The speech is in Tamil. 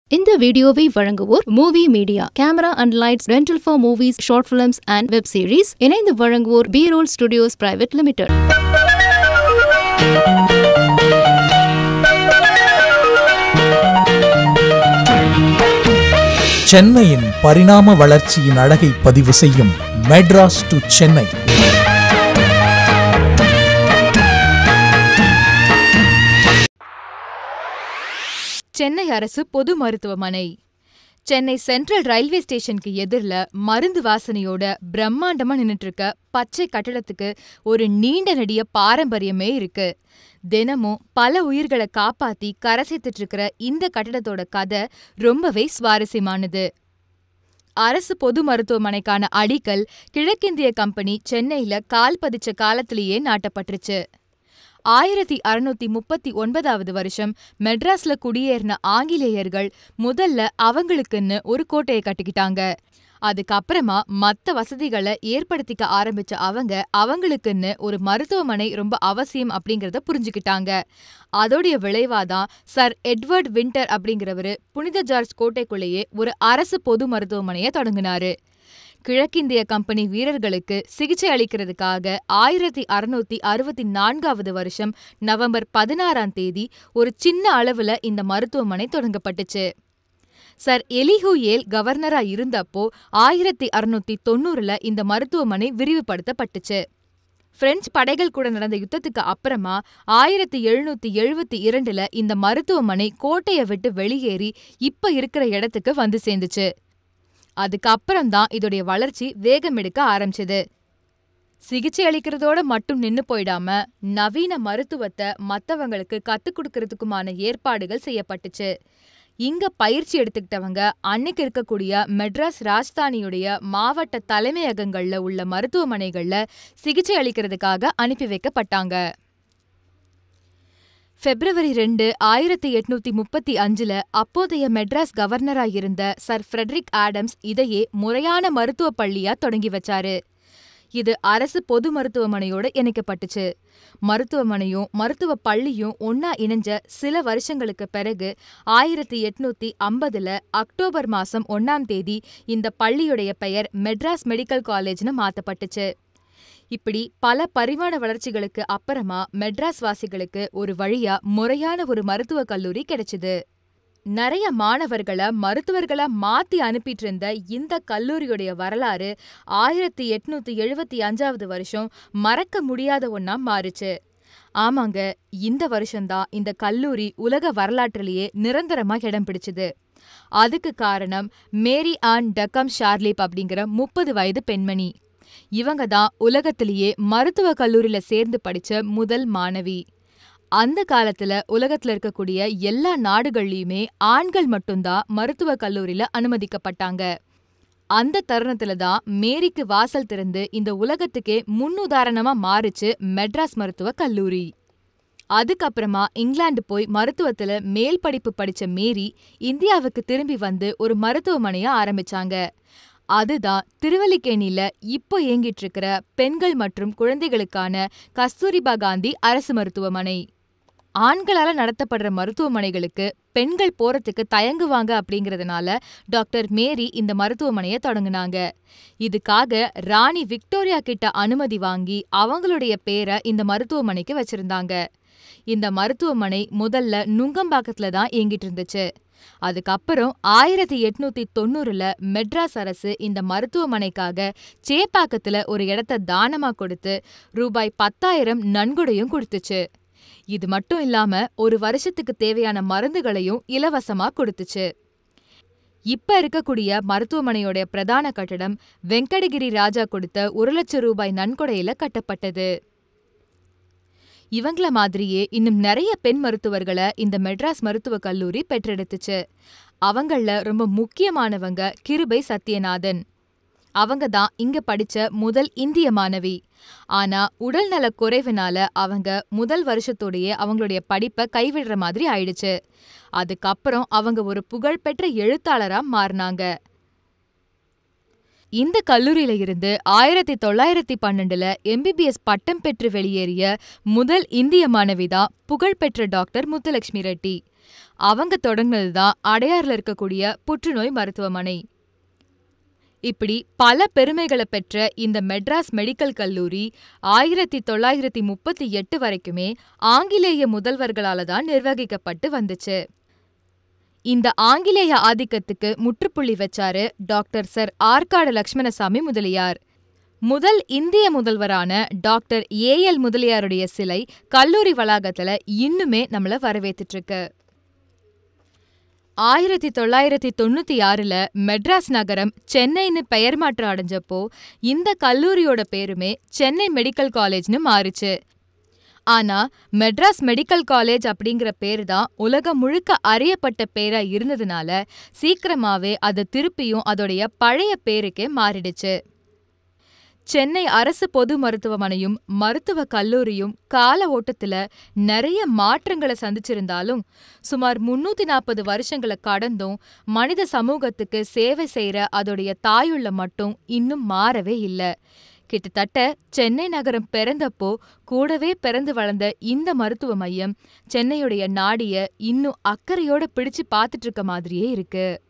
இந்த வீடியோவை வழங்குவோர் movie media camera and lights rental for movies short films and web series இணைந்து வழங்குவோர் B roll studios private limited சென்னையின் பரிணாம வளர்ச்சியின் அழகை பதிவு செய்யும் மெட்ராஸ் டு சென்னை சென்னை அரசு பொது மருத்துவமனை சென்னை சென்ட்ரல் ரயில்வே ஸ்டேஷனுக்கு எதிரில் மருந்து வாசனையோட பிரம்மாண்டமா நின்னுட்டு இருக்க பச்சை கட்டடத்துக்கு ஒரு நீண்ட நெடிய பாரம்பரியமே இருக்கு தினமும் பல உயிர்களை காப்பாத்தி கரை சேர்த்துட்டு இருக்கிற இந்த கட்டடத்தோட கதை ரொம்பவே சுவாரஸ்யமானது அரசு பொது மருத்துவமனைக்கான அடிக்கல் கிழக்கிந்திய கம்பெனி சென்னையில கால் பதிச்ச காலத்திலேயே நாட்டப்பட்டுருச்சு ஆயிரத்தி அறுநூத்தி முப்பத்தி ஒன்பதாவது வருஷம் மெட்ராஸ்ல குடியேறின ஆங்கிலேயர்கள் முதல்ல அவங்களுக்குன்னு ஒரு கோட்டையை கட்டிக்கிட்டாங்க அதுக்கப்புறமா மத்த வசதிகளை ஏற்படுத்திக்க ஆரம்பிச்ச அவங்க அவங்களுக்குன்னு ஒரு மருத்துவமனை ரொம்ப அவசியம் அப்படிங்கறத புரிஞ்சுக்கிட்டாங்க அதோடைய விளைவாதான் சர் எட்வர்ட் வின்டர் அப்படிங்கிறவரு புனித ஜார்ஜ் கோட்டைக்குள்ளேயே ஒரு அரசு பொது மருத்துவமனையை தொடங்கினாரு கிழக்கிந்திய கம்பெனி வீரர்களுக்கு சிகிச்சை அளிக்கிறதுக்காக ஆயிரத்தி அறுநூத்தி அறுபத்தி நான்காவது வருஷம் நவம்பர் பதினாறாம் தேதி ஒரு சின்ன அளவுல இந்த மருத்துவமனை தொடங்கப்பட்டுச்சு சர் எலிஹு ஏல் கவர்னரா இருந்தப்போ ஆயிரத்தி அறுநூத்தி தொண்ணூறுல இந்த மருத்துவமனை விரிவுபடுத்தப்பட்டுச்சு பிரெஞ்சு படைகள் கூட நடந்த யுத்தத்துக்கு அப்புறமா ஆயிரத்தி எழுநூத்தி எழுபத்தி இரண்டுல இந்த மருத்துவமனை கோட்டையை விட்டு வெளியேறி இப்ப இருக்கிற இடத்துக்கு வந்து சேர்ந்துச்சு அதுக்கப்புறம் தான் இதோடைய வளர்ச்சி வேகமெடுக்க ஆரம்பிச்சது சிகிச்சை அளிக்கிறதோட மட்டும் நின்னு போயிடாம நவீன மருத்துவத்தை மத்தவங்களுக்கு கத்துக் கொடுக்கறதுக்குமான ஏற்பாடுகள் செய்யப்பட்டுச்சு இங்க பயிற்சி எடுத்துக்கிட்டவங்க அன்னைக்கு இருக்கக்கூடிய மெட்ராஸ் ராஜ்தானியுடைய மாவட்ட தலைமையகங்கள்ல உள்ள மருத்துவமனைகள்ல சிகிச்சை அளிக்கிறதுக்காக அனுப்பி வைக்கப்பட்டாங்க பிப்ரவரி ரெண்டு ஆயிரத்தி எட்நூத்தி முப்பத்தி அஞ்சுல அப்போதைய மெட்ராஸ் கவர்னரா இருந்த சர் ஃப்ரெட்ரிக் ஆடம்ஸ் இதையே முறையான மருத்துவ பள்ளியா தொடங்கி வச்சாரு இது அரசு பொது மருத்துவமனையோட இணைக்கப்பட்டுச்சு மருத்துவமனையும் மருத்துவ பள்ளியும் ஒன்னா இணைஞ்ச சில வருஷங்களுக்கு பிறகு ஆயிரத்தி எட்நூத்தி ஐம்பதுல அக்டோபர் மாசம் ஒன்னாம் தேதி இந்த பள்ளியுடைய பெயர் மெட்ராஸ் மெடிக்கல் காலேஜ்னு மாத்தப்பட்டுச்சு இப்படி பல பரிமாண வளர்ச்சிகளுக்கு அப்புறமா மெட்ராஸ் வாசிகளுக்கு ஒரு வழியா முறையான ஒரு மருத்துவக் கல்லூரி கிடைச்சது நிறைய மாணவர்களை மருத்துவர்களா மாத்தி அனுப்பிட்டு இருந்த இந்த கல்லூரியுடைய வரலாறு ஆயிரத்தி எட்நூத்தி எழுபத்தி அஞ்சாவது வருஷம் மறக்க முடியாத ஒன்னா மாறுச்சு ஆமாங்க இந்த வருஷம்தான் இந்த கல்லூரி உலக வரலாற்றிலேயே நிரந்தரமா இடம் பிடிச்சது அதுக்கு காரணம் மேரி ஆன் டக்கம் ஷார்லிப் அப்படிங்கிற முப்பது வயது பெண்மணி இவங்க தான் உலகத்திலேயே மருத்துவ கல்லூரியில சேர்ந்து படிச்ச முதல் மாணவி அந்த காலத்துல உலகத்துல இருக்கக்கூடிய எல்லா நாடுகள்லயுமே ஆண்கள் மட்டும்தான் மருத்துவ கல்லூரியில அனுமதிக்கப்பட்டாங்க அந்த தருணத்துல தான் மேரிக்கு வாசல் திறந்து இந்த உலகத்துக்கே முன்னுதாரணமா மாறுச்சு மெட்ராஸ் மருத்துவ கல்லூரி அதுக்கப்புறமா இங்கிலாந்து போய் மருத்துவத்துல மேல் படிப்பு படிச்ச மேரி இந்தியாவுக்கு திரும்பி வந்து ஒரு மருத்துவமனைய ஆரம்பிச்சாங்க அதுதான் திருவல்லிக்கேணியில இப்போ இயங்கிட்டு இருக்கிற பெண்கள் மற்றும் குழந்தைகளுக்கான கஸ்தூரிபா காந்தி அரசு மருத்துவமனை ஆண்களால நடத்தப்படுற மருத்துவமனைகளுக்கு பெண்கள் போறதுக்கு தயங்குவாங்க அப்படிங்கறதுனால டாக்டர் மேரி இந்த மருத்துவமனையை தொடங்குனாங்க இதுக்காக ராணி விக்டோரியா கிட்ட அனுமதி வாங்கி அவங்களுடைய பேரை இந்த மருத்துவமனைக்கு வச்சிருந்தாங்க இந்த மருத்துவமனை முதல்ல நுங்கம்பாக்கத்துல தான் இயங்கிட்டு இருந்துச்சு அதுக்கப்புறம் ஆயிரத்தி எட்நூத்தி தொண்ணூறுல மெட்ராஸ் அரசு இந்த மருத்துவமனைக்காக சேப்பாக்கத்துல ஒரு இடத்த தானமா கொடுத்து ரூபாய் பத்தாயிரம் நன்கொடையும் கொடுத்துச்சு இது மட்டும் இல்லாம ஒரு வருஷத்துக்கு தேவையான மருந்துகளையும் இலவசமா கொடுத்துச்சு இப்ப இருக்கக்கூடிய மருத்துவமனையோட பிரதான கட்டடம் வெங்கடகிரி ராஜா கொடுத்த ஒரு லட்சம் ரூபாய் நன்கொடையில கட்டப்பட்டது இவங்கள மாதிரியே இன்னும் நிறைய பெண் மருத்துவர்களை இந்த மெட்ராஸ் மருத்துவக் கல்லூரி பெற்றெடுத்துச்சு அவங்கள ரொம்ப முக்கியமானவங்க கிருபை சத்யநாதன் அவங்க தான் இங்க படிச்ச முதல் இந்திய மாணவி ஆனா உடல்நல குறைவினால அவங்க முதல் வருஷத்தோடயே அவங்களுடைய படிப்பை கைவிடுற மாதிரி ஆயிடுச்சு அதுக்கப்புறம் அவங்க ஒரு புகழ்பெற்ற எழுத்தாளரா மாறினாங்க இந்த கல்லூரியில இருந்து ஆயிரத்தி தொள்ளாயிரத்தி பன்னெண்டுல எம்பிபிஎஸ் பட்டம் பெற்று வெளியேறிய முதல் இந்திய மாணவிதான் புகழ்பெற்ற டாக்டர் முத்துலட்சுமி ரெட்டி அவங்க தொடங்கினது தான் அடையாறுல இருக்கக்கூடிய புற்றுநோய் மருத்துவமனை இப்படி பல பெருமைகளை பெற்ற இந்த மெட்ராஸ் மெடிக்கல் கல்லூரி ஆயிரத்தி தொள்ளாயிரத்தி முப்பத்தி எட்டு வரைக்குமே ஆங்கிலேய முதல்வர்களால தான் நிர்வகிக்கப்பட்டு வந்துச்சு இந்த ஆங்கிலேய ஆதிக்கத்துக்கு முற்றுப்புள்ளி வச்சாரு டாக்டர் சர் ஆற்காடு லட்சுமணசாமி முதலியார் முதல் இந்திய முதல்வரான டாக்டர் ஏ எல் முதலியாருடைய சிலை கல்லூரி வளாகத்துல இன்னுமே நம்மள வரவேத்துட்டு இருக்கு ஆயிரத்தி தொள்ளாயிரத்தி தொண்ணூத்தி ஆறுல மெட்ராஸ் நகரம் சென்னைன்னு பெயர் மாற்றம் அடைஞ்சப்போ இந்த கல்லூரியோட பேருமே சென்னை மெடிக்கல் காலேஜ்னு மாறுச்சு ஆனா மெட்ராஸ் மெடிக்கல் காலேஜ் அப்படிங்கிற பேரு தான் உலகம் முழுக்க அறியப்பட்ட பேரா இருந்ததுனால சீக்கிரமாவே அது திருப்பியும் அதோடைய பழைய பேருக்கே மாறிடுச்சு சென்னை அரசு பொது மருத்துவமனையும் மருத்துவ கல்லூரியும் கால ஓட்டத்துல நிறைய மாற்றங்களை சந்திச்சிருந்தாலும் சுமார் முன்னூத்தி நாற்பது வருஷங்களை கடந்தும் மனித சமூகத்துக்கு சேவை செய்யற அதோடைய தாயுள்ள மட்டும் இன்னும் மாறவே இல்ல கிட்டத்தட்ட சென்னை நகரம் பிறந்தப்போ கூடவே பிறந்து வளர்ந்த இந்த மருத்துவ மையம் சென்னையுடைய நாடிய இன்னும் அக்கறையோட பிடிச்சு பார்த்துட்டு இருக்க மாதிரியே இருக்கு